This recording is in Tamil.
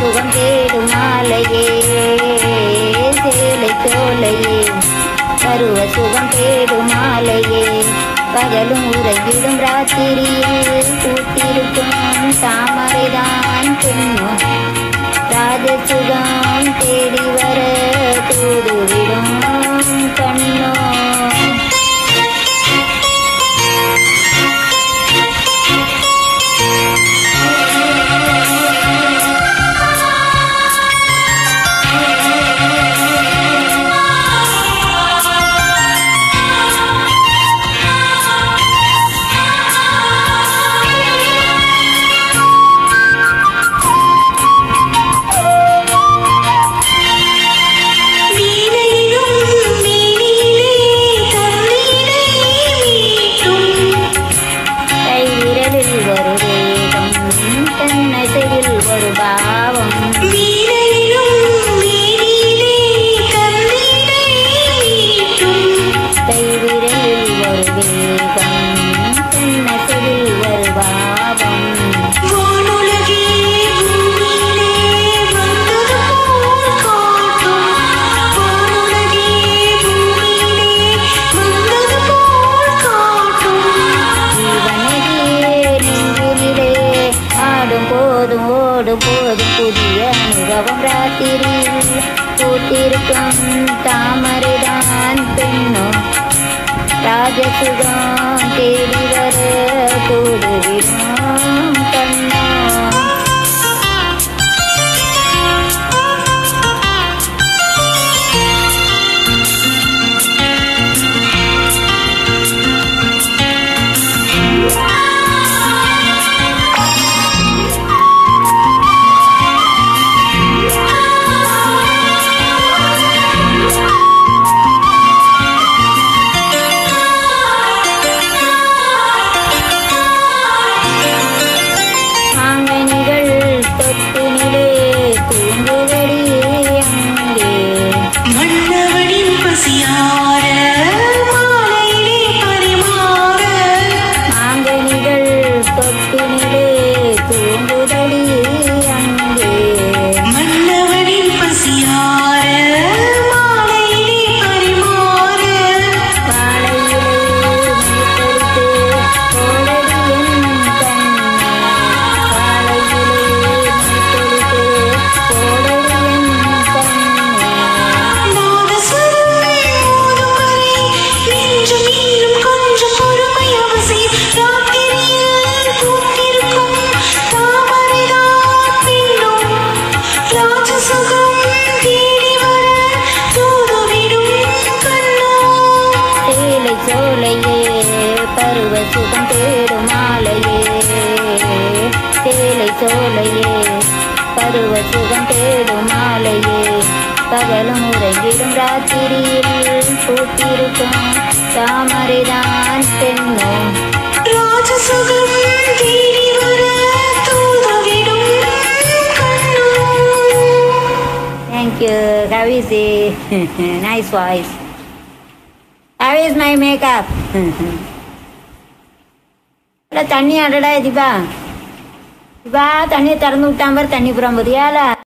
சுகம் தேடும் மாலையே சேலை சோலையே பருவ சுகம் தேடும் மாலையே பகலும் உறங்கிடும் ராத்திரியில் பூத்திருக்கும் தாமரைதான் பெண்ணும் ராஜசுகம் தேடி வர தூதுவிடும் கண்ணோ வீணையிலும் வீணிலே கண்ணீரை மீட்டும் கைவிரலில் ஒரு வேகம் தன்னசையில் ஒரு பாவம் வீணையிலும் வீணிலே கண்ணீரை மீட்டும் கைவிரலில் ஒரு வேகம் தன்னசையில் ஒரு பாவம் வானுலகே பூமியிலே வந்தது போல் காட்டும் வானுலகே பூமியிலே வந்தது போல் காட்டும் ஜீவனதியே நெஞ்சிலே ஆடும் போதும் ஓடும் போதும் புதிய அனுபவம் ராத்திரியில் பூத்திருக்கும் தாமரைதான் பெண்ணோ ராஜசுகம் தேடி வர கூடுவிடும் கண்ணோ மாங்கனிகள் தொட்டினிலே தூங்குதடி அங்கே மன்னவனின் பசியார மாலையிலே பரிமாற மாங்கனிகள் தொட்டினிலே தூங்குதடி அங்கே மன்னவனின் பசியார மாலையிலே பரிமாற வாழையிலே மீட்டெடுத்து போடடி என் கண்ணே வாழையிலே மீட்டெடுத்து போடடி என் கண்ணே நாதஸ்வரம் மோதும் வரை நெஞ்சும் இன்னும் கொஞ்சம் பொறுமை அவசியம் ராத்திரியில் பூத்திருக்கும் தாமரைதான் பின்னும் ராஜசுகம் தேடி வர தூதுவிடும் கண்ணோ சேலை சோலையே பருவ சுகம் தேடும் மாலையே சேலை சோலையே பருவ சுகம் தேடும் மாலையே பகலும் உறங்கிடும் ராத்திரியில் பூத்திருக்கும் தாமரைதான் பெண்ணோ ராஜசுகம் தேடி வர தூதுவிடும் கண்ணோ Thank you. How is it? nice voice. How is my makeup? அட, தண்ணி அடடா தீபா தீபா தண்ணி திறந்து விட்டான் பாரு தண்ணி புறம் போதியால